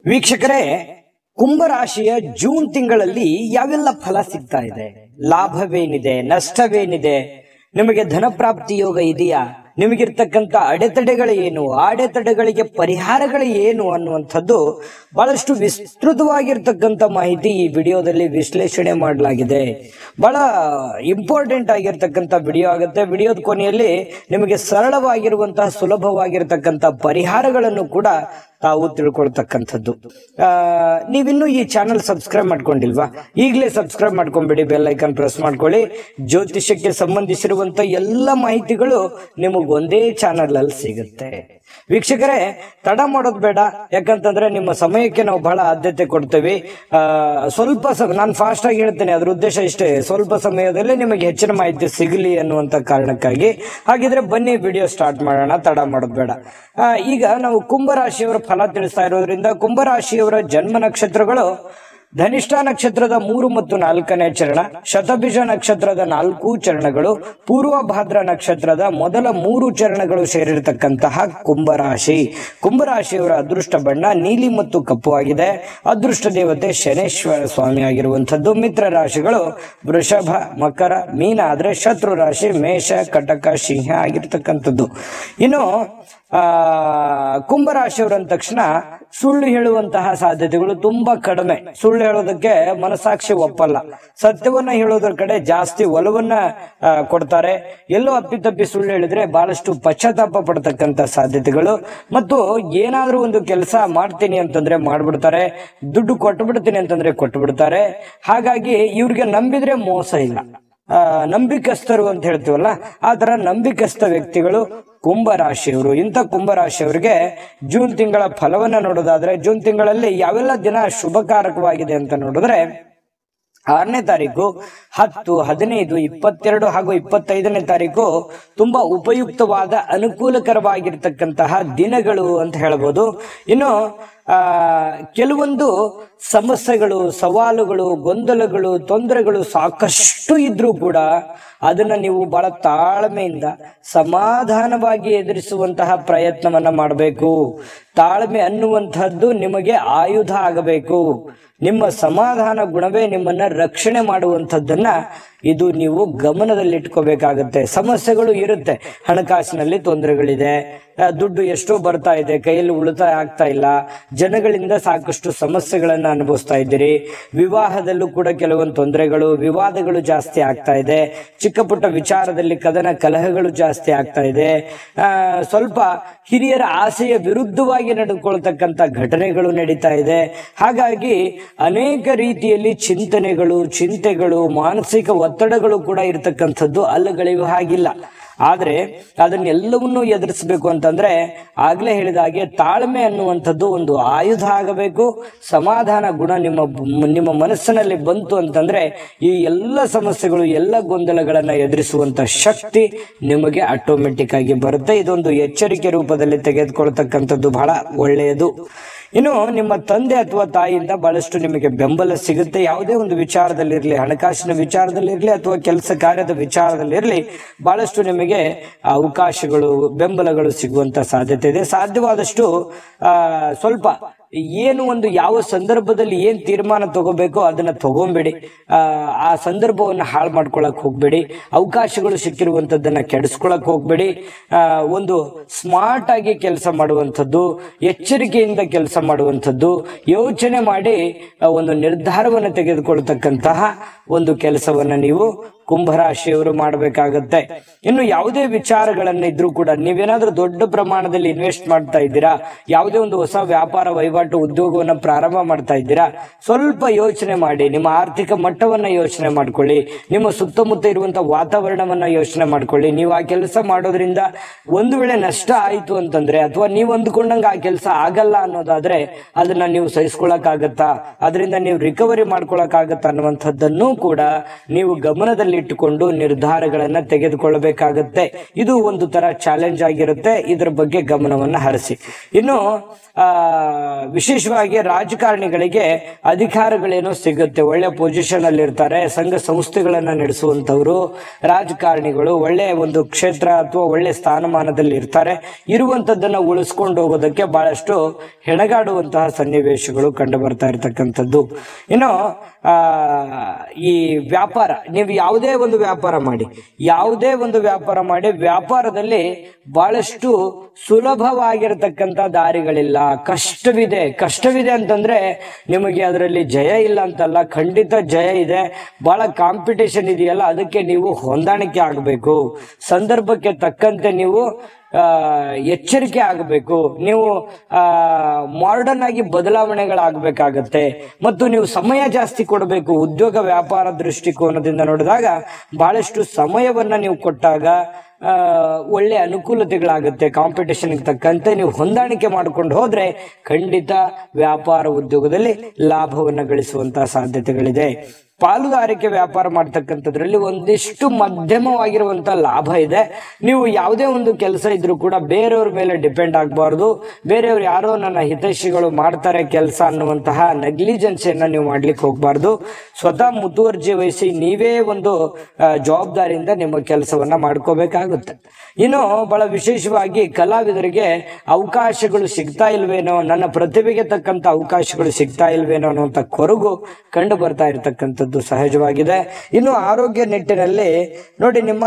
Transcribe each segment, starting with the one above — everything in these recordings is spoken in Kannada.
ವೀಕ್ಷಕರೇ ಕುಂಭರಾಶಿಯ ಜೂನ್ ತಿಂಗಳಲ್ಲಿ ಯಾವೆಲ್ಲ ಫಲ ಸಿಗ್ತಾ ಇದೆ ಲಾಭವೇನಿದೆ ನಷ್ಟವೇನಿದೆ ನಿಮಗೆ ಧನ ಪ್ರಾಪ್ತಿ ಯೋಗ ಇದೆಯಾ ನಿಮಗಿರ್ತಕ್ಕಂಥ ಅಡೆತಡೆಗಳು ಏನು ಆ ಅಡೆತಡೆಗಳಿಗೆ ಪರಿಹಾರಗಳು ಏನು ಅನ್ನುವಂಥದ್ದು ಬಹಳಷ್ಟು ವಿಸ್ತೃತವಾಗಿರ್ತಕ್ಕಂಥ ಮಾಹಿತಿ ಈ ವಿಡಿಯೋದಲ್ಲಿ ವಿಶ್ಲೇಷಣೆ ಮಾಡಲಾಗಿದೆ ಬಹಳ ಇಂಪಾರ್ಟೆಂಟ್ ಆಗಿರ್ತಕ್ಕಂಥ ವಿಡಿಯೋ ಆಗುತ್ತೆ ವಿಡಿಯೋದ ಕೊನೆಯಲ್ಲಿ ನಿಮಗೆ ಸರಳವಾಗಿರುವಂತಹ ಸುಲಭವಾಗಿರ್ತಕ್ಕಂಥ ಪರಿಹಾರಗಳನ್ನು ಕೂಡ ತಾವು ತಿಳ್ಕೊಳ್ತಕ್ಕಂಥದ್ದು ಆ, ನೀವಿನ್ನೂ ಈ ಚಾನಲ್ ಸಬ್ಸ್ಕ್ರೈಬ್ ಮಾಡ್ಕೊಂಡಿಲ್ವಾ ಈಗಲೇ ಸಬ್ಸ್ಕ್ರೈಬ್ ಮಾಡ್ಕೊಂಬಿಡಿ ಬೆಲ್ ಐಕಾನ್ ಪ್ರೆಸ್ ಮಾಡ್ಕೊಳ್ಳಿ ಜ್ಯೋತಿಷಕ್ಕೆ ಸಂಬಂಧಿಸಿರುವಂತ ಎಲ್ಲ ಮಾಹಿತಿಗಳು ನಿಮಗೆ ಒಂದೇ ಚಾನಲ್ ಅಲ್ಲಿ ಸಿಗುತ್ತೆ ವೀಕ್ಷಕರೇ ತಡ ಮಾಡೋದು ಬೇಡ ಯಾಕಂತಂದ್ರೆ ನಿಮ್ಮ ಸಮಯಕ್ಕೆ ನಾವು ಬಹಳ ಆದ್ಯತೆ ಕೊಡ್ತೇವೆ ಆ, ಸ್ವಲ್ಪ ನಾನು ಫಾಸ್ಟ್ ಆಗಿ ಹೇಳ್ತೇನೆ ಅದ್ರ ಉದ್ದೇಶ ಇಷ್ಟೇ ಸ್ವಲ್ಪ ಸಮಯದಲ್ಲಿ ನಿಮಗೆ ಹೆಚ್ಚಿನ ಮಾಹಿತಿ ಸಿಗಲಿ ಅನ್ನುವಂತ ಕಾರಣಕ್ಕಾಗಿ ಹಾಗಿದ್ರೆ ಬನ್ನಿ ವಿಡಿಯೋ ಸ್ಟಾರ್ಟ್ ಮಾಡೋಣ ತಡ ಮಾಡೋದು ಬೇಡ ಆ, ಈಗ ನಾವು ಕುಂಭರಾಶಿಯವರ ಫಲ ತಿಳಿಸ್ತಾ ಇರೋದ್ರಿಂದ ಕುಂಭರಾಶಿಯವರ ಜನ್ಮ ನಕ್ಷತ್ರಗಳು ಧನಿಷ್ಠ ನಕ್ಷತ್ರದ ಮೂರು ಮತ್ತು ನಾಲ್ಕನೇ ಚರಣ ಶತಭಿಷ ನಕ್ಷತ್ರದ ನಾಲ್ಕು ಚರಣಗಳು ಪೂರ್ವ ಭಾದ್ರ ನಕ್ಷತ್ರದ ಮೊದಲ ಮೂರು ಚರಣಗಳು ಸೇರಿರತಕ್ಕಂತಹ ಕುಂಭರಾಶಿ ಕುಂಭರಾಶಿಯವರ ಅದೃಷ್ಟ ಬಣ್ಣ ನೀಲಿ ಮತ್ತು ಕಪ್ಪು ಆಗಿದೆ ಅದೃಷ್ಟ ದೇವತೆ ಶನೇಶ್ವರ ಸ್ವಾಮಿ ಆಗಿರುವಂಥದ್ದು ಮಿತ್ರ ರಾಶಿಗಳು ವೃಷಭ ಮಕರ ಮೀನ ಆದ್ರೆ ಶತ್ರು ರಾಶಿ ಮೇಷ ಕಟಕ ಸಿಂಹ ಆಗಿರ್ತಕ್ಕಂಥದ್ದು ಇನ್ನು ಆ ಕುಂಭರಾಶಿಯವರು ಅಂದ ತಕ್ಷಣ ಸುಳ್ಳು ಹೇಳುವಂತಹ ಸಾಧ್ಯತೆಗಳು ತುಂಬಾ ಕಡಿಮೆ ಸುಳ್ಳು ಹೇಳೋದಕ್ಕೆ ಮನಸಾಕ್ಷಿ ಒಪ್ಪಲ್ಲ ಸತ್ಯವನ್ನ ಹೇಳೋದ್ರ ಕಡೆ ಜಾಸ್ತಿ ಒಲವನ್ನ ಆ, ಕೊಡ್ತಾರೆ ಎಲ್ಲೋ ಅಪ್ಪಿತಪ್ಪಿ ಸುಳ್ಳು ಹೇಳಿದ್ರೆ ಬಹಳಷ್ಟು ಪಶ್ಚಾತ್ತಾಪ ಪಡ್ತಕ್ಕಂತ ಸಾಧ್ಯತೆಗಳು ಮತ್ತು ಏನಾದ್ರೂ ಒಂದು ಕೆಲಸ ಮಾಡ್ತೀನಿ ಅಂತಂದ್ರೆ ಮಾಡ್ಬಿಡ್ತಾರೆ ದುಡ್ಡು ಕೊಟ್ಟು ಬಿಡ್ತೀನಿ ಅಂತಂದ್ರೆ ಕೊಟ್ಟು ಬಿಡ್ತಾರೆ ಹಾಗಾಗಿ ಇವ್ರಿಗೆ ನಂಬಿದ್ರೆ ಮೋಸ ಇಲ್ಲ ಆ, ನಂಬಿಕಸ್ಥರು ಅಂತ ಹೇಳ್ತೀವಲ್ಲ ಆ ತರ ನಂಬಿಕಸ್ಥ ವ್ಯಕ್ತಿಗಳು ಕುಂಭರಾಶಿಯವರು ಇಂಥ ಕುಂಭರಾಶಿಯವರಿಗೆ ಜೂನ್ ತಿಂಗಳ ಫಲವನ್ನ ನೋಡೋದಾದ್ರೆ ಜೂನ್ ತಿಂಗಳಲ್ಲಿ ಯಾವೆಲ್ಲ ದಿನ ಶುಭಕಾರಕವಾಗಿದೆ ಅಂತ ನೋಡಿದ್ರೆ ಆರನೇ ತಾರೀಕು ಹತ್ತು ಹದಿನೈದು ಇಪ್ಪತ್ತೆರಡು ಹಾಗೂ ಇಪ್ಪತ್ತೈದನೇ ತಾರೀಕು ತುಂಬಾ ಉಪಯುಕ್ತವಾದ ಅನುಕೂಲಕರವಾಗಿರ್ತಕ್ಕಂತಹ ದಿನಗಳು ಅಂತ ಹೇಳ್ಬೋದು ಇನ್ನು ಆ ಕೆಲವೊಂದು ಸಮಸ್ಯೆಗಳು ಸವಾಲುಗಳು ಗೊಂದಲಗಳು ತೊಂದರೆಗಳು ಸಾಕಷ್ಟು ಇದ್ರೂ ಕೂಡ ಅದನ್ನ ನೀವು ಬಹಳ ತಾಳ್ಮೆಯಿಂದ ಸಮಾಧಾನವಾಗಿ ಎದುರಿಸುವಂತಹ ಪ್ರಯತ್ನವನ್ನ ಮಾಡಬೇಕು ತಾಳ್ಮೆ ಅನ್ನುವಂಥದ್ದು ನಿಮಗೆ ಆಯುಧ ಆಗಬೇಕು ನಿಮ್ಮ ಸಮಾಧಾನ ಗುಣವೇ ನಿಮ್ಮನ್ನ ರಕ್ಷಣೆ ಮಾಡುವಂಥದ್ದನ್ನ ಇದು ನೀವು ಗಮನದಲ್ಲಿಟ್ಕೋಬೇಕಾಗತ್ತೆ ಸಮಸ್ಯೆಗಳು ಇರುತ್ತೆ ಹಣಕಾಸಿನಲ್ಲಿ ತೊಂದರೆಗಳಿದೆ ಆ, ದುಡ್ಡು ಎಷ್ಟೋ ಬರ್ತಾ ಇದೆ ಕೈಯಲ್ಲಿ ಉಳಿತಾಯ ಆಗ್ತಾ ಇಲ್ಲ ಜನಗಳಿಂದ ಸಾಕಷ್ಟು ಸಮಸ್ಯೆಗಳನ್ನ ಅನುಭವಿಸ್ತಾ ಇದ್ದೀರಿ ವಿವಾಹದಲ್ಲೂ ಕೂಡ ಕೆಲವೊಂದು ತೊಂದರೆಗಳು ವಿವಾದಗಳು ಜಾಸ್ತಿ ಆಗ್ತಾ ಇದೆ ಚಿಕ್ಕ ಪುಟ್ಟ ವಿಚಾರದಲ್ಲಿ ಕದನ ಕಲಹಗಳು ಜಾಸ್ತಿ ಆಗ್ತಾ ಇದೆ ಆ, ಸ್ವಲ್ಪ ಹಿರಿಯರ ಆಸೆಯ ವಿರುದ್ಧವಾಗಿ ನಡೆದುಕೊಳ್ತಕ್ಕಂಥ ಘಟನೆಗಳು ನಡೀತಾ ಇದೆ ಹಾಗಾಗಿ ಅನೇಕ ರೀತಿಯಲ್ಲಿ ಚಿಂತನೆಗಳು ಚಿಂತೆಗಳು ಮಾನಸಿಕ ಒತ್ತಡಗಳು ಕೂಡ ಇರತಕ್ಕಂಥದ್ದು ಅಲ್ಲಗಳಿವ ಹಾಗಿಲ್ಲ ಆದ್ರೆ ಅದನ್ನೆಲ್ಲವನ್ನೂ ಎದುರಿಸಬೇಕು ಅಂತಂದ್ರೆ ಆಗ್ಲೇ ಹೇಳಿದ ಹಾಗೆ ತಾಳ್ಮೆ ಅನ್ನುವಂಥದ್ದು ಒಂದು ಆಯುಧ ಆಗಬೇಕು ಸಮಾಧಾನ ಗುಣ ನಿಮ್ಮ ನಿಮ್ಮ ಮನಸ್ಸಿನಲ್ಲಿ ಬಂತು ಅಂತಂದ್ರೆ ಈ ಎಲ್ಲ ಸಮಸ್ಯೆಗಳು ಎಲ್ಲ ಗೊಂದಲಗಳನ್ನ ಎದುರಿಸುವಂತ ಶಕ್ತಿ ನಿಮಗೆ ಆಟೋಮೆಟಿಕ್ ಆಗಿ ಬರುತ್ತೆ ಇದೊಂದು ಎಚ್ಚರಿಕೆ ರೂಪದಲ್ಲಿ ತೆಗೆದುಕೊಳ್ತಕ್ಕಂಥದ್ದು ಬಹಳ ಒಳ್ಳೆಯದು ಇನ್ನು ನಿಮ್ಮ ತಂದೆ ಅಥವಾ ತಾಯಿಯಿಂದ ಬಹಳಷ್ಟು ನಿಮಗೆ ಬೆಂಬಲ ಸಿಗುತ್ತೆ ಯಾವುದೇ ಒಂದು ವಿಚಾರದಲ್ಲಿರಲಿ ಹಣಕಾಸಿನ ವಿಚಾರದಲ್ಲಿರಲಿ ಅಥವಾ ಕೆಲಸ ಕಾರ್ಯದ ವಿಚಾರದಲ್ಲಿರಲಿ ಬಹಳಷ್ಟು ನಿಮಗೆ ಅವಕಾಶಗಳು ಬೆಂಬಲಗಳು ಸಿಗುವಂತ ಸಾಧ್ಯತೆ ಇದೆ ಸಾಧ್ಯವಾದಷ್ಟು ಆ ಸ್ವಲ್ಪ ಏನು ಒಂದು ಯಾವ ಸಂದರ್ಭದಲ್ಲಿ ಏನ್ ತೀರ್ಮಾನ ತಗೋಬೇಕೋ ಅದನ್ನ ತಗೊಂಬೇಡಿ ಆ ಆ ಸಂದರ್ಭವನ್ನ ಹಾಳು ಮಾಡ್ಕೊಳಕ್ ಹೋಗ್ಬೇಡಿ ಅವಕಾಶಗಳು ಸಿಕ್ಕಿರುವಂತದ್ದನ್ನ ಕೆಡಿಸ್ಕೊಳಕ್ ಹೋಗ್ಬೇಡಿ ಆ ಒಂದು ಸ್ಮಾರ್ಟ್ ಆಗಿ ಕೆಲಸ ಮಾಡುವಂಥದ್ದು ಎಚ್ಚರಿಕೆಯಿಂದ ಕೆಲಸ ಮಾಡುವಂಥದ್ದು ಯೋಚನೆ ಮಾಡಿ ಆ, ಒಂದು ನಿರ್ಧಾರವನ್ನು ತೆಗೆದುಕೊಳ್ತಕ್ಕಂತಹ ಒಂದು ಕೆಲಸವನ್ನ ನೀವು ಕುಂಭರಾಶಿಯವರು ಮಾಡಬೇಕಾಗತ್ತೆ ಇನ್ನು ಯಾವುದೇ ವಿಚಾರಗಳನ್ನ ಇದ್ರೂ ಕೂಡ ನೀವೇನಾದ್ರೂ ದೊಡ್ಡ ಪ್ರಮಾಣದಲ್ಲಿ ಇನ್ವೆಸ್ಟ್ ಮಾಡ್ತಾ ಇದ್ದೀರಾ ಯಾವುದೇ ಒಂದು ಹೊಸ ವ್ಯಾಪಾರ ವಹಿವಾಟು ಉದ್ಯೋಗವನ್ನ ಪ್ರಾರಂಭ ಮಾಡ್ತಾ ಇದ್ದೀರಾ ಸ್ವಲ್ಪ ಯೋಚನೆ ಮಾಡಿ ನಿಮ್ಮ ಆರ್ಥಿಕ ಮಟ್ಟವನ್ನ ಯೋಚನೆ ಮಾಡ್ಕೊಳ್ಳಿ ನಿಮ್ಮ ಸುತ್ತಮುತ್ತ ಇರುವಂತ ವಾತಾವರಣವನ್ನ ಯೋಚನೆ ಮಾಡ್ಕೊಳ್ಳಿ ನೀವು ಆ ಕೆಲಸ ಮಾಡೋದ್ರಿಂದ ಒಂದು ವೇಳೆ ನಷ್ಟ ಆಯ್ತು ಅಂತಂದ್ರೆ ಅಥವಾ ನೀವು ಅಂದ್ಕೊಂಡಂಗ ಆ ಕೆಲಸ ಆಗಲ್ಲ ಅನ್ನೋದಾದ್ರೆ ಅದನ್ನ ನೀವು ಸಹಿಸ್ಕೊಳಕ್ಕಾಗತ್ತಾ ಅದರಿಂದ ನೀವು ರಿಕವರಿ ಮಾಡ್ಕೊಳಕ್ಕಾಗತ್ತಾ ಅನ್ನುವಂಥದ್ದನ್ನು ಕೂಡ ನೀವು ಗಮನದಲ್ಲಿಟ್ಟುಕೊಂಡು ನಿರ್ಧಾರಗಳನ್ನ ತೆಗೆದುಕೊಳ್ಳಬೇಕಾಗತ್ತೆ ಇದು ಒಂದು ತರ ಚಾಲೆಂಜ್ ಆಗಿರುತ್ತೆ ಇದ್ರ ಬಗ್ಗೆ ಗಮನವನ್ನ ಹರಿಸಿ ಇನ್ನು ಆ ವಿಶೇಷವಾಗಿ ರಾಜಕಾರಣಿಗಳಿಗೆ ಅಧಿಕಾರಗಳೇನೋ ಸಿಗುತ್ತೆ ಒಳ್ಳೆ ಪೊಸಿಷನ್ ಅಲ್ಲಿ ಇರ್ತಾರೆ ಸಂಘ ಸಂಸ್ಥೆಗಳನ್ನ ನಡೆಸುವಂತವ್ರು ರಾಜಕಾರಣಿಗಳು ಒಳ್ಳೆ ಒಂದು ಕ್ಷೇತ್ರ ಅಥವಾ ಒಳ್ಳೆ ಸ್ಥಾನಮಾನದಲ್ಲಿ ಇರ್ತಾರೆ ಇರುವಂತದ್ದನ್ನ ಉಳಿಸ್ಕೊಂಡು ಹೋಗೋದಕ್ಕೆ ಬಹಳಷ್ಟು ಹೆಣಗಾಡುವಂತಹ ಸನ್ನಿವೇಶಗಳು ಕಂಡು ಬರ್ತಾ ಇರತಕ್ಕಂಥದ್ದು ಇನ್ನು ಆ ಈ ವ್ಯಾಪಾರ ನೀವು ಯಾವುದೇ ಒಂದು ವ್ಯಾಪಾರ ಮಾಡಿ ಯಾವುದೇ ಒಂದು ವ್ಯಾಪಾರ ಮಾಡಿ ವ್ಯಾಪಾರದಲ್ಲಿ ಬಹಳಷ್ಟು ಸುಲಭವಾಗಿರತಕ್ಕಂತ ದಾರಿಗಳಿಲ್ಲ ಕಷ್ಟವಿದೆ ಕಷ್ಟವಿದೆ ಅಂತಂದ್ರೆ ನಿಮಗೆ ಅದರಲ್ಲಿ ಜಯ ಇಲ್ಲ ಅಂತಲ್ಲ ಖಂಡಿತ ಜಯ ಇದೆ ಬಹಳ ಕಾಂಪಿಟೇಷನ್ ಇದೆಯಲ್ಲ ಅದಕ್ಕೆ ನೀವು ಹೊಂದಾಣಿಕೆ ಆಗಬೇಕು ಸಂದರ್ಭಕ್ಕೆ ತಕ್ಕಂತೆ ನೀವು ಆ, ಎಚ್ಚರಿಕೆ ಆಗಬೇಕು ನೀವು ಮಾಡರ್ನ್ ಆಗಿ ಬದಲಾವಣೆಗಳಾಗಬೇಕಾಗತ್ತೆ ಮತ್ತು ನೀವು ಸಮಯ ಜಾಸ್ತಿ ಕೊಡಬೇಕು ಉದ್ಯೋಗ ವ್ಯಾಪಾರ ದೃಷ್ಟಿಕೋನದಿಂದ ನೋಡಿದಾಗ ಬಹಳಷ್ಟು ಸಮಯವನ್ನ ನೀವು ಕೊಟ್ಟಾಗ ಆ, ಒಳ್ಳೆ ಅನುಕೂಲತೆಗಳಾಗುತ್ತೆ ಕಾಂಪಿಟೇಷನ್ಗೆ ತಕ್ಕಂತೆ ನೀವು ಹೊಂದಾಣಿಕೆ ಮಾಡ್ಕೊಂಡು ಹೋದ್ರೆ ಖಂಡಿತ ವ್ಯಾಪಾರ ಉದ್ಯೋಗದಲ್ಲಿ ಲಾಭವನ್ನ ಗಳಿಸುವಂತಹ ಸಾಧ್ಯತೆಗಳಿದೆ ಪಾಲುದಾರಿಕೆ ವ್ಯಾಪಾರ ಮಾಡ್ತಕ್ಕಂಥದ್ರಲ್ಲಿ ಒಂದಿಷ್ಟು ಮಧ್ಯಮವಾಗಿರುವಂತ ಲಾಭ ಇದೆ ನೀವು ಯಾವುದೇ ಒಂದು ಕೆಲಸ ಇದ್ರೂ ಕೂಡ ಬೇರೆಯವ್ರ ಮೇಲೆ ಡಿಪೆಂಡ್ ಆಗಬಾರ್ದು ಬೇರೆಯವ್ರು ಯಾರೋ ನನ್ನ ಹಿತೈಷಿಗಳು ಮಾಡ್ತಾರೆ ಕೆಲಸ ಅನ್ನುವಂತಹ ನೆಗ್ಲಿಜೆನ್ಸಿಯನ್ನ ನೀವು ಮಾಡ್ಲಿಕ್ಕೆ ಹೋಗ್ಬಾರ್ದು ಸ್ವತಃ ಮುತುವರ್ಜಿ ವಹಿಸಿ ನೀವೇ ಒಂದು ಆ, ಜವಾಬ್ದಾರಿಯಿಂದ ನಿಮ್ಮ ಕೆಲಸವನ್ನ ಮಾಡ್ಕೋಬೇಕಾಗುತ್ತೆ ಇನ್ನು ಬಹಳ ವಿಶೇಷವಾಗಿ ಕಲಾವಿದರಿಗೆ ಅವಕಾಶಗಳು ಸಿಗ್ತಾ ಇಲ್ವೇನೋ ನನ್ನ ಪ್ರತಿಭೆಗೆ ತಕ್ಕಂತ ಅವಕಾಶಗಳು ಸಿಗ್ತಾ ಇಲ್ವೇನೋ ಅನ್ನುವಂಥ ಕೊರಗು ಕಂಡು ಬರ್ತಾ ಇರತಕ್ಕಂಥದ್ದು ಸಹಜವಾಗಿದೆ ಇನ್ನು ಆರೋಗ್ಯ ನಿಟ್ಟಿನಲ್ಲಿ ನೋಡಿ ನಿಮ್ಮ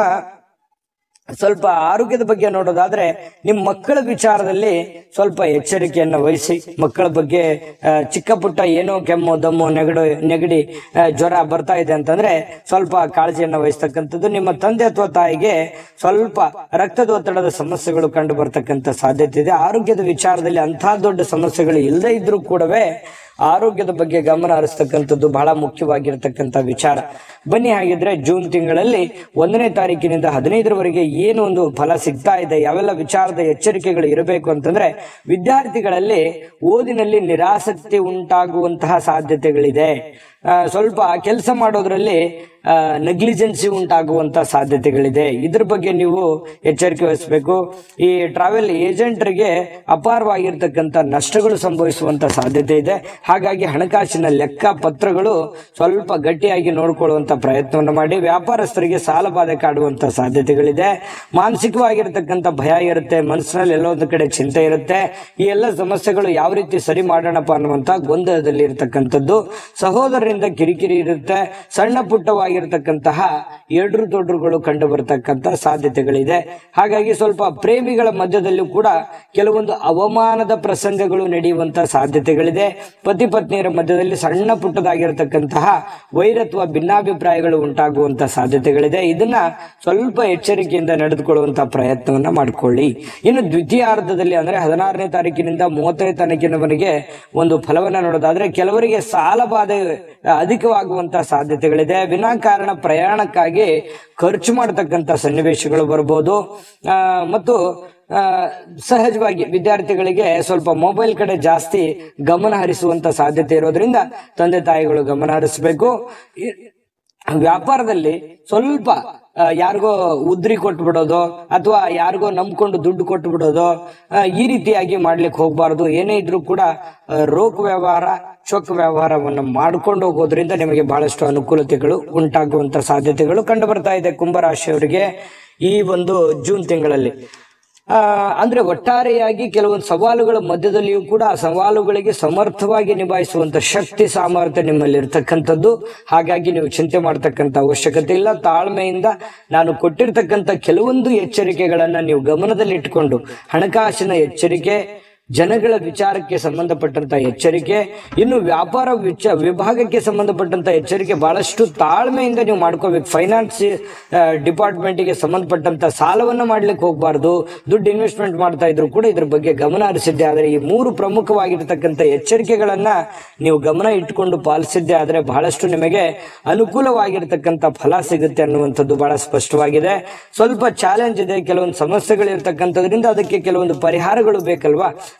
ಸ್ವಲ್ಪ ಆರೋಗ್ಯದ ಬಗ್ಗೆ ನೋಡೋದಾದ್ರೆ ನಿಮ್ಮ ಮಕ್ಕಳ ವಿಚಾರದಲ್ಲಿ ಸ್ವಲ್ಪ ಎಚ್ಚರಿಕೆಯನ್ನ ವಹಿಸಿ ಮಕ್ಕಳ ಬಗ್ಗೆ ಆ, ಚಿಕ್ಕ ಪುಟ್ಟ ಏನೋ ಕೆಮ್ಮು ದಮ್ಮು ನೆಗಡು ನೆಗಡಿ ಆ, ಜ್ವರ ಬರ್ತಾ ಇದೆ ಅಂತಂದ್ರೆ ಸ್ವಲ್ಪ ಕಾಳಜಿಯನ್ನ ವಹಿಸ್ತಕ್ಕಂಥದ್ದು ನಿಮ್ಮ ತಂದೆ ಅಥವಾ ತಾಯಿಗೆ ಸ್ವಲ್ಪ ರಕ್ತದೊತ್ತಡದ ಸಮಸ್ಯೆಗಳು ಕಂಡು ಬರ್ತಕ್ಕಂಥ ಸಾಧ್ಯತೆ ಇದೆ ಆರೋಗ್ಯದ ವಿಚಾರದಲ್ಲಿ ಅಂತಹ ದೊಡ್ಡ ಸಮಸ್ಯೆಗಳು ಇಲ್ಲದೇ ಇದ್ರೂ ಕೂಡವೇ ಆರೋಗ್ಯದ ಬಗ್ಗೆ ಗಮನ ಹರಿಸ್ತಕ್ಕಂಥದ್ದು ಬಹಳ ಮುಖ್ಯವಾಗಿರ್ತಕ್ಕಂಥ ವಿಚಾರ ಬನ್ನಿ ಹಾಗಿದ್ರೆ ಜೂನ್ ತಿಂಗಳಲ್ಲಿ ಒಂದನೇ ತಾರೀಕಿನಿಂದ ಹದಿನೈದರವರೆಗೆ ಏನು ಒಂದು ಫಲ ಸಿಗ್ತಾ ಇದೆ ಯಾವೆಲ್ಲ ವಿಚಾರದ ಎಚ್ಚರಿಕೆಗಳು ಇರಬೇಕು ಅಂತಂದ್ರೆ ವಿದ್ಯಾರ್ಥಿಗಳಲ್ಲಿ ಓದಿನಲ್ಲಿ ನಿರಾಸಕ್ತಿ ಉಂಟಾಗುವಂತಹ ಸಾಧ್ಯತೆಗಳಿದೆ ಆ, ಸ್ವಲ್ಪ ಕೆಲಸ ಮಾಡೋದ್ರಲ್ಲಿ ನೆಗ್ಲಿಜೆನ್ಸಿ ಉಂಟಾಗುವಂತ ಸಾಧ್ಯತೆಗಳಿದೆ ಇದ್ರ ಬಗ್ಗೆ ನೀವು ಎಚ್ಚರಿಕೆ ವಹಿಸಬೇಕು ಈ ಟ್ರಾವೆಲ್ ಏಜೆಂಟರಿಗೆ ಅಪಾರವಾಗಿರ್ತಕ್ಕಂಥ ನಷ್ಟಗಳು ಸಂಭವಿಸುವಂತ ಸಾಧ್ಯತೆ ಇದೆ ಹಾಗಾಗಿ ಹಣಕಾಸಿನ ಲೆಕ್ಕ ಪತ್ರಗಳು ಸ್ವಲ್ಪ ಗಟ್ಟಿಯಾಗಿ ನೋಡ್ಕೊಳ್ಳುವಂತ ಪ್ರಯತ್ನವನ್ನು ಮಾಡಿ ವ್ಯಾಪಾರಸ್ಥರಿಗೆ ಸಾಲ ಬಾಧೆ ಕಾಡುವಂತ ಸಾಧ್ಯತೆಗಳಿದೆ ಮಾನಸಿಕವಾಗಿರ್ತಕ್ಕಂಥ ಭಯ ಇರುತ್ತೆ ಮನಸ್ಸಿನಲ್ಲಿ ಎಲ್ಲೋ ಒಂದು ಕಡೆ ಚಿಂತೆ ಇರುತ್ತೆ ಈ ಎಲ್ಲ ಸಮಸ್ಯೆಗಳು ಯಾವ ರೀತಿ ಸರಿ ಮಾಡೋಣಪ್ಪ ಅನ್ನುವಂತ ಗೊಂದಲದಲ್ಲಿ ಇರತಕ್ಕಂಥದ್ದು ಸಹೋದರರಿಂದ ಕಿರಿಕಿರಿ ಇರುತ್ತೆ ಸಣ್ಣ ಪುಟ್ಟವಾಗಿರ್ತಕ್ಕಂತಹ ಎಡ್ರು ದೊಡ್ರುಗಳು ಕಂಡು ಬರ್ತಕ್ಕಂಥ ಸಾಧ್ಯತೆಗಳಿದೆ ಹಾಗಾಗಿ ಸ್ವಲ್ಪ ಪ್ರೇಮಿಗಳ ಮಧ್ಯದಲ್ಲೂ ಕೂಡ ಕೆಲವೊಂದು ಅವಮಾನದ ಪ್ರಸಂಗಗಳು ನಡೆಯುವಂತ ಸಾಧ್ಯತೆಗಳಿದೆ ಪತಿ ಪತ್ನಿಯರ ಮಧ್ಯದಲ್ಲಿ ಸಣ್ಣ ಪುಟ್ಟದಾಗಿರ್ತಕ್ಕಂತಹ ವೈರತ್ವ ಭಿನ್ನಾಭಿಪ್ರಾಯಗಳು ಉಂಟಾಗುವಂತ ಸಾಧ್ಯತೆಗಳಿದೆ ಇದನ್ನ ಸ್ವಲ್ಪ ಎಚ್ಚರಿಕೆಯಿಂದ ನಡೆದುಕೊಳ್ಳುವಂತ ಪ್ರಯತ್ನವನ್ನ ಮಾಡಿಕೊಳ್ಳಿ ಇನ್ನು ದ್ವಿತೀಯಾರ್ಧದಲ್ಲಿ ಅಂದ್ರೆ ಹದಿನಾರನೇ ತಾರೀಕಿನಿಂದ ಮೂವತ್ತನೇ ತಾರೀಕಿನವರೆಗೆ ಒಂದು ಫಲವನ್ನ ನೋಡೋದಾದ್ರೆ ಕೆಲವರಿಗೆ ಸಾಲ ಬಾಧೆ ಅಧಿಕವಾಗುವಂತ ಸಾಧ್ಯತೆಗಳಿದೆ ವಿನಾಕಾರಣ ಪ್ರಯಾಣಕ್ಕಾಗಿ ಖರ್ಚು ಮಾಡತಕ್ಕಂತ ಸನ್ನಿವೇಶಗಳು ಬರ್ಬೋದು ಆ, ಮತ್ತು ಆ, ಸಹಜವಾಗಿ ವಿದ್ಯಾರ್ಥಿಗಳಿಗೆ ಸ್ವಲ್ಪ ಮೊಬೈಲ್ ಕಡೆ ಜಾಸ್ತಿ ಗಮನ ಹರಿಸುವಂತ ಸಾಧ್ಯತೆ ಇರೋದ್ರಿಂದ ತಂದೆ ತಾಯಿಗಳು ಗಮನ ಹರಿಸಬೇಕು ಈ- ವ್ಯಾಪಾರದಲ್ಲಿ ಸ್ವಲ್ಪ ಆ, ಯಾರಿಗೋ ಉದ್ರಿ ಕೊಟ್ಟು ಬಿಡೋದು ಅಥವಾ ಯಾರಿಗೋ ನಂಬ್ಕೊಂಡು ದುಡ್ಡು ಕೊಟ್ಟು ಬಿಡೋದು ಆ, ಈ ರೀತಿಯಾಗಿ ಮಾಡ್ಲಿಕ್ಕೆ ಹೋಗಬಾರ್ದು ಏನೇ ಇದ್ರೂ ಕೂಡ ಆ, ರೋಕ್ ವ್ಯವಹಾರ ಚೊಕ್ ವ್ಯವಹಾರವನ್ನು ಮಾಡ್ಕೊಂಡು ಹೋಗೋದ್ರಿಂದ ನಿಮಗೆ ಬಹಳಷ್ಟು ಅನುಕೂಲತೆಗಳು ಉಂಟಾಗುವಂತ ಸಾಧ್ಯತೆಗಳು ಕಂಡು ಬರ್ತಾ ಇದೆ ಕುಂಭರಾಶಿಯವರಿಗೆ ಈ ಒಂದು ಜೂನ್ ತಿಂಗಳಲ್ಲಿ ಆ, ಅಂದ್ರೆ ಒಟ್ಟಾರೆಯಾಗಿ ಕೆಲವೊಂದು ಸವಾಲುಗಳ ಮಧ್ಯದಲ್ಲಿಯೂ ಕೂಡ ಆ ಸವಾಲುಗಳಿಗೆ ಸಮರ್ಥವಾಗಿ ನಿಭಾಯಿಸುವಂತ ಶಕ್ತಿ ಸಾಮರ್ಥ್ಯ ನಿಮ್ಮಲ್ಲಿ ಇರ್ತಕ್ಕಂಥದ್ದು ಹಾಗಾಗಿ ನೀವು ಚಿಂತೆ ಮಾಡ್ತಕ್ಕಂಥ ಅವಶ್ಯಕತೆ ಇಲ್ಲ ತಾಳ್ಮೆಯಿಂದ ನಾನು ಕೊಟ್ಟಿರ್ತಕ್ಕಂಥ ಕೆಲವೊಂದು ಎಚ್ಚರಿಕೆಗಳನ್ನ ನೀವು ಗಮನದಲ್ಲಿಟ್ಟುಕೊಂಡು ಹಣಕಾಸಿನ ಎಚ್ಚರಿಕೆ ಜನಗಳ ವಿಚಾರಕ್ಕೆ ಸಂಬಂಧಪಟ್ಟಂತ ಎಚ್ಚರಿಕೆ ಇನ್ನು ವ್ಯಾಪಾರ ವಿಚ ವಿಭಾಗಕ್ಕೆ ಸಂಬಂಧಪಟ್ಟಂತ ಎಚ್ಚರಿಕೆ ಬಹಳಷ್ಟು ತಾಳ್ಮೆಯಿಂದ ನೀವು ಮಾಡ್ಕೋಬೇಕು ಫೈನಾನ್ಸ್ ಡಿಪಾರ್ಟ್ಮೆಂಟ್ಗೆ ಸಂಬಂಧಪಟ್ಟಂತ ಸಾಲವನ್ನ ಮಾಡ್ಲಿಕ್ಕೆ ಹೋಗಬಾರ್ದು ದುಡ್ಡು ಇನ್ವೆಸ್ಟ್ಮೆಂಟ್ ಮಾಡ್ತಾ ಇದ್ರು ಕೂಡ ಇದ್ರ ಬಗ್ಗೆ ಗಮನ ಹರಿಸಿದ್ದೆ ಆದರೆ ಈ ಮೂರು ಪ್ರಮುಖವಾಗಿರ್ತಕ್ಕಂಥ ಎಚ್ಚರಿಕೆಗಳನ್ನ ನೀವು ಗಮನ ಇಟ್ಟುಕೊಂಡು ಪಾಲಿಸಿದ್ದೆ ಆದರೆ ಬಹಳಷ್ಟು ನಿಮಗೆ ಅನುಕೂಲವಾಗಿರ್ತಕ್ಕಂಥ ಫಲ ಸಿಗುತ್ತೆ ಅನ್ನುವಂಥದ್ದು ಬಹಳ ಸ್ಪಷ್ಟವಾಗಿದೆ ಸ್ವಲ್ಪ ಚಾಲೆಂಜ್ ಇದೆ ಕೆಲವೊಂದು ಸಮಸ್ಯೆಗಳು ಇರ್ತಕ್ಕಂಥದ್ರಿಂದ ಅದಕ್ಕೆ ಕೆಲವೊಂದು ಪರಿಹಾರಗಳು ಬೇಕಲ್ವಾ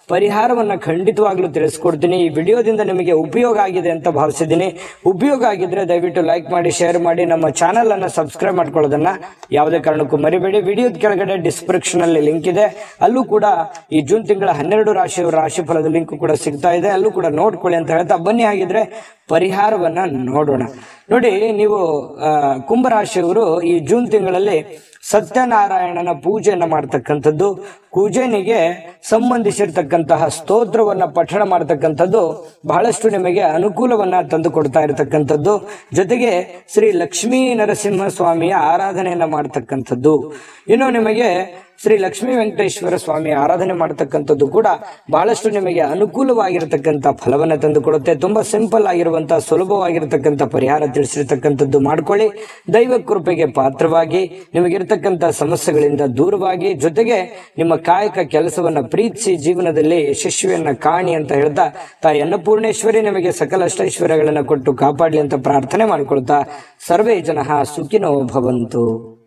ಪರಿಹಾರವನ್ನ ಖಂಡಿತವಾಗ್ಲೂ ತಿಳಿಸ್ಕೊಡ್ತೀನಿ ಈ ವಿಡಿಯೋದಿಂದ ನಿಮಗೆ ಉಪಯೋಗ ಆಗಿದೆ ಅಂತ ಭಾವಿಸಿದ್ದೀನಿ ಉಪಯೋಗ ಆಗಿದ್ರೆ ದಯವಿಟ್ಟು ಲೈಕ್ ಮಾಡಿ ಶೇರ್ ಮಾಡಿ ನಮ್ಮ ಚಾನೆಲ್ ಅನ್ನ ಸಬ್ಸ್ಕ್ರೈಬ್ ಮಾಡ್ಕೊಳ್ಳೋದನ್ನ ಯಾವುದೇ ಕಾರಣಕ್ಕೂ ಮರಿಬೇಡಿ ವಿಡಿಯೋದ ಕೆಳಗಡೆ ಡಿಸ್ಕ್ರಿಪ್ಷನ್ ಅಲ್ಲಿ ಲಿಂಕ್ ಇದೆ ಅಲ್ಲೂ ಕೂಡ ಈ ಜೂನ್ ತಿಂಗಳ ಹನ್ನೆರಡು ರಾಶಿಯವರ ರಾಶಿ ಫಲದ ಲಿಂಕ್ ಕೂಡ ಸಿಗ್ತಾ ಇದೆ ಅಲ್ಲೂ ಕೂಡ ನೋಡ್ಕೊಳ್ಳಿ ಅಂತ ಹೇಳ್ತಾ ಬನ್ನಿ ಹಾಗಿದ್ರೆ ಪರಿಹಾರವನ್ನ ನೋಡೋಣ ನೋಡಿ ನೀವು ಆ, ಕುಂಭರಾಶಿಯವರು ಈ ಜೂನ್ ತಿಂಗಳಲ್ಲಿ ಸತ್ಯನಾರಾಯಣನ ಪೂಜೆಯನ್ನ ಮಾಡ್ತಕ್ಕಂಥದ್ದು ಕೂಜನಿಗೆ ಸಂಬಂಧಿಸಿರ್ತಕ್ಕಂತಹ ಸ್ತೋತ್ರವನ್ನ ಪಠಣ ಮಾಡ್ತಕ್ಕಂಥದ್ದು ಬಹಳಷ್ಟು ನಿಮಗೆ ಅನುಕೂಲವನ್ನ ತಂದು ಕೊಡ್ತಾ ಇರತಕ್ಕಂಥದ್ದು ಜೊತೆಗೆ ಶ್ರೀ ಲಕ್ಷ್ಮೀ ನರಸಿಂಹ ಸ್ವಾಮಿಯ ಆರಾಧನೆಯನ್ನ ಮಾಡ್ತಕ್ಕಂಥದ್ದು ಇನ್ನು ನಿಮಗೆ ಶ್ರೀ ಲಕ್ಷ್ಮೀ ವೆಂಕಟೇಶ್ವರ ಸ್ವಾಮಿ ಆರಾಧನೆ ಮಾಡತಕ್ಕಂಥದ್ದು ಕೂಡ ಬಹಳಷ್ಟು ನಿಮಗೆ ಅನುಕೂಲವಾಗಿರತಕ್ಕಂಥ ಫಲವನ್ನ ತಂದು ಕೊಡುತ್ತೆ ತುಂಬಾ ಸಿಂಪಲ್ ಆಗಿರುವಂತಹ ಸುಲಭವಾಗಿರತಕ್ಕಂಥ ಪರಿಹಾರ ತಿಳಿಸಿರ್ತಕ್ಕಂಥದ್ದು ಮಾಡ್ಕೊಳ್ಳಿ ದೈವ ಕೃಪೆಗೆ ಪಾತ್ರವಾಗಿ ನಿಮಗಿರ್ತಕ್ಕಂಥ ಸಮಸ್ಯೆಗಳಿಂದ ದೂರವಾಗಿ ಜೊತೆಗೆ ನಿಮ್ಮ ಕಾಯಕ ಕೆಲಸವನ್ನ ಪ್ರೀತಿಸಿ ಜೀವನದಲ್ಲಿ ಯಶಸ್ವಿಯನ್ನ ಕಾಣಿ ಅಂತ ಹೇಳ್ತಾ ತಾಯಿ ಅನ್ನಪೂರ್ಣೇಶ್ವರಿ ನಿಮಗೆ ಸಕಲ ಅಷ್ಟೈಶ್ವರ್ಯಗಳನ್ನ ಕೊಟ್ಟು ಕಾಪಾಡಲಿ ಅಂತ ಪ್ರಾರ್ಥನೆ ಮಾಡ್ಕೊಳ್ತಾ ಸರ್ವೇ ಜನ ಸುಖಿನೋ ಭವಂತು